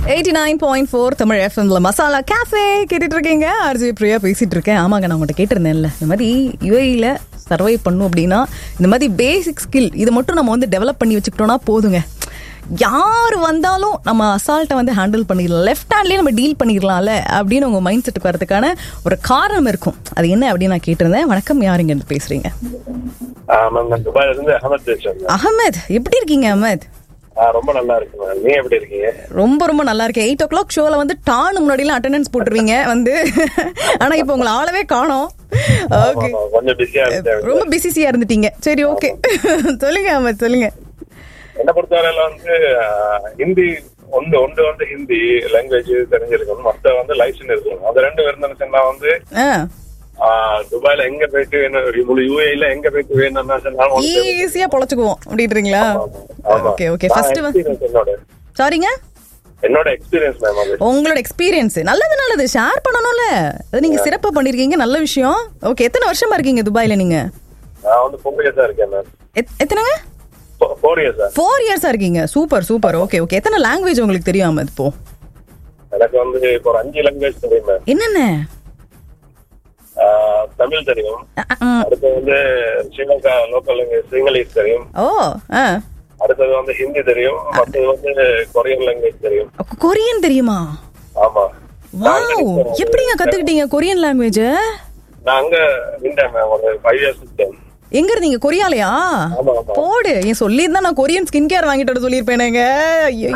Eighty nine point four Tamil எஃப்எம்ல masala cafe கேட்டுட்டு இருக்கீங்க ஆர்ஜி பிரியா பேசிட்டு இருக்கேன் ஆமாங்க நான் உங்கள்கிட்ட கேட்டிருந்தேன்ல இந்த மாதிரி யுஏஇல சர்வை பண்ணும் அப்படின்னா இந்த மாதிரி பேசிக் ஸ்கில் இதை மட்டும் நம்ம வந்து டெவலப் பண்ணி வச்சுக்கிட்டோம்னா போதுங்க யார் வந்தாலும் நம்ம அசால்ட்டை வந்து ஹேண்டில் பண்ணிடலாம் லெஃப்ட் ஹேண்ட்லேயே நம்ம டீல் பண்ணிடலாம்ல அப்படின்னு உங்க மைண்ட் செட்டுக்கு வரதுக்கான ஒரு காரணம் இருக்கும் அது என்ன அப்படின்னு நான் கேட்டிருந்தேன் வணக்கம் யாருங்க இருந்து பேசுறீங்க மேம் நான் துபாயில இருந்து அகமத் பேசுறேன் ma'am. அகமத் எப்படி இருக்கீங்க அகமத் ஆ, ரொம்ப நல்லா இருக்கு மேம் நீங்க எப்படி இருக்கீங்க ரொம்ப ரொம்ப நல்லா இருக்கேன் எயிட் ஓ கிளாக் ஷோல வந்து டான் முன்னாடிலாம் அட்டெண்டன்ஸ் போட்டுருவீங்க வந்து ஆனா இப்போ உங்களை ஆளவே காணோம் ஓகே ஆமா, கொஞ்சம் பிஸியா இருந்தேன் ரொம்ப பிசிசியா இருந்துட்டீங்க சரி ஓகே சொல்லுங்க அஹமத் சொல்லுங்க என்ன பொறுத்தவரையில வந்து ஆ, ஹிந்தி ஒன்று ஒன்று வந்து ஹிந்தி லாங்குவேஜ் தெரிஞ்சிருக்கணும் மத்த வந்து லைசன் இருக்கணும் அது ரெண்டு இருந்துச்சுன்னா வந்து ஆ ஆ, துபாயில எங்க போயிட்டு வேணும் முழு யூஏல எங்க போயிட்டு வேணும்னா சொன்னாலும் வந்து தெரியும். ஈஸியா பொழைச்சுக்குவோம் அப்படின்றீங்களா ஆமா. ஓகே ஓகே நான் ஃபர்ஸ்ட் experience என்னோட சாரிங்க என்னோட எக்ஸ்பீரியன்ஸ் மேம் அது உங்களோட எக்ஸ்பீரியன்ஸ் நல்லது நல்லது ஷேர் பண்ணணும்ல அது நீங்க சிறப்பா பண்ணிருக்கீங்க நல்ல விஷயம் ஓகே எத்தனை வருஷமா இருக்கீங்க துபாயில நீங்க நான் வந்து ஃபோர் இயர்ஸா இருக்கேன் மேம் எத்- எத்தனைங்க ஃபோர் இயர்ஸா ஃபோர் இயர்ஸா இருக்கீங்க சூப்பர் சூப்பர் ஓகே ஓகே எத்தனை லாங்குவேஜ் உங்களுக்கு தெரியும் அஹமத் இப்போ எனக்கு வந்து இப்போ ஒரு அஞ்சு லாங்குவேஜ் தெரியும் மேம் என்னென்ன ஆ, தமிழ் தெரியும் அ, அ, ம். அடுத்து வந்து ஸ்ரீலங்கா லோக்கல் லாங்குவேஜ் சிங்களீஸ் தெரியும் ஓ ஆ அடுத்தது வந்து ஹிந்தி தெரியும் மற்றது வந்து கொரியன் லாங்குவேஜ் தெரியும் கொ- கொரியன் தெரியுமா ஆமா நான் வாவ் நினைக்கிறேன் எப்படிங்க கத்துக்கிட்டீங்க கொரியன் லாங்குவேஜ் நான் அங்க நின்றேன் மேம் ஒரு ஃபைவ் இயர்ஸ் இருக்கேன் எங்க இருந்தீங்க கொரியாலயா ஆமா ஆமா போடு என் சொல்லியிருந்தா நான் கொரியன் ஸ்கின் கேர் வாங்கிட்டு வர சொல்லியிருப்பேனேங்க ஐயோ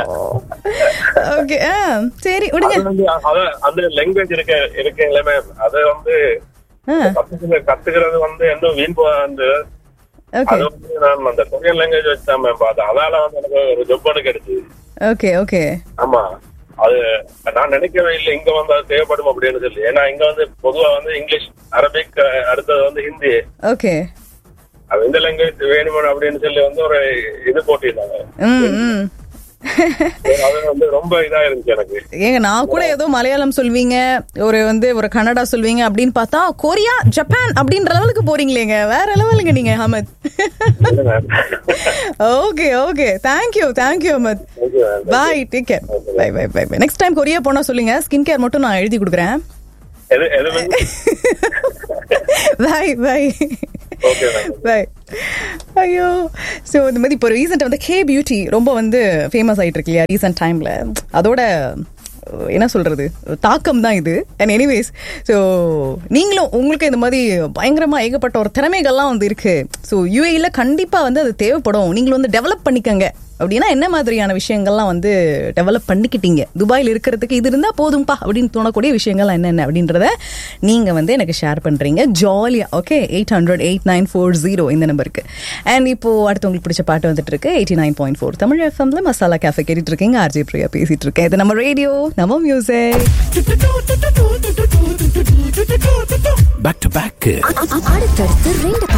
ஓகே சரி விடுங்க அது வந்து அத- அந்த லாங்குவேஜ் இருக்க இருக்கீங்களே மேம் அது வந்து ஆ கத்துக்கிற கத்துக்கிறது வந்து இன்னும் வீண் போ அந்த ஓகே அது வந்து நான் அந்த கொரியன் லாங்குவேஜ் வச்சு தான் மேம் பார்த்தேன் அதால வந்து எனக்கு ஒரு ஜொப் ஒன்று கிடைச்சு ஓகே ஓகே ஆமா அது நான் நினைக்கவே இல்லை இங்க வந்து அது தேவைப்படும் அப்படின்னு சொல்லி ஏன்னா இங்க வந்து பொதுவா வந்து இங்கிலீஷ் அரபிக் அஹ், அடுத்தது வந்து ஹிந்தி ஓகே அது இந்த லாங்குவேஜ் வேணுமோ அப்படின்னு சொல்லி வந்து ஒரு இது போட்டிருந்தாங்க ம் ம் அது வந்து ரொம்ப இதா இருந்துச்சு எனக்கு ஏங்க நான் கூட ஏதோ மலையாளம் சொல்வீங்க ஒரு வந்து ஒரு கன்னடா சொல்வீங்க அப்படின்னு பார்த்தா கொரியா ஜப்பான் அப்படின்ற லெவலுக்கு போறீங்களேங்க வேற லெவலுங்க நீங்க அஹமத் இல்ல ma'am. Okay okay thank you thank you Ahmed Thank you, ma'am. Bye take care bye bye bye bye next time Korea போனா சொல்லுங்க ஸ்கின் கேர் மட்டும் நான் எழுதி கொடுக்குறேன் எது எது வந்து bye bye okay ma'am bye ஐயோ ஸோ இந்த மாதிரி இப்போ ரீசெண்டாக வந்து கே பியூட்டி ரொம்ப வந்து ஃபேமஸ் ஆயிட்டு இருக்கு இல்லையா ரீசெண்ட் டைமில் அதோட அஹ், என்ன சொல்றது தாக்கம் தான் இது அண்ட் எனிவேஸ் ஸோ நீங்களும் உங்களுக்கு இந்த மாதிரி பயங்கரமாக ஏகப்பட்ட ஒரு திறமைகள்லாம் வந்து இருக்கு ஸோ யூஏல கண்டிப்பாக வந்து அது தேவைப்படும் நீங்களும் வந்து டெவலப் பண்ணிக்கங்க அப்படின்னா என்ன மாதிரியான விஷயங்கள்லாம் வந்து டெவலப் பண்ணிக்கிட்டீங்க துபாயில் இருக்கிறதுக்கு இது இருந்தால் போதும்பா அப்படின்னு தோணக்கூடிய விஷயங்கள்லாம் என்னென்ன அப்படின்றத நீங்கள் வந்து எனக்கு ஷேர் பண்ணுறீங்க ஜாலியாக okay eight hundred eight nine four zero இந்த நம்பருக்கு அண்ட் இப்போ அடுத்து உங்களுக்கு பிடிச்ச பாட்டு வந்துட்டு இருக்கு eighty nine point four Tamil எஃப்எம்ல மசாலா கேஃபே கேட்டுட்டு இருக்கீங்க ஆர்ஜே பிரியா பேசிட்டு இருக்கேன் இது நம்ம ரேடியோ நம்ம மியூசிக் பேக் டு பேக் அடுத்தடுத்து ரெண்டு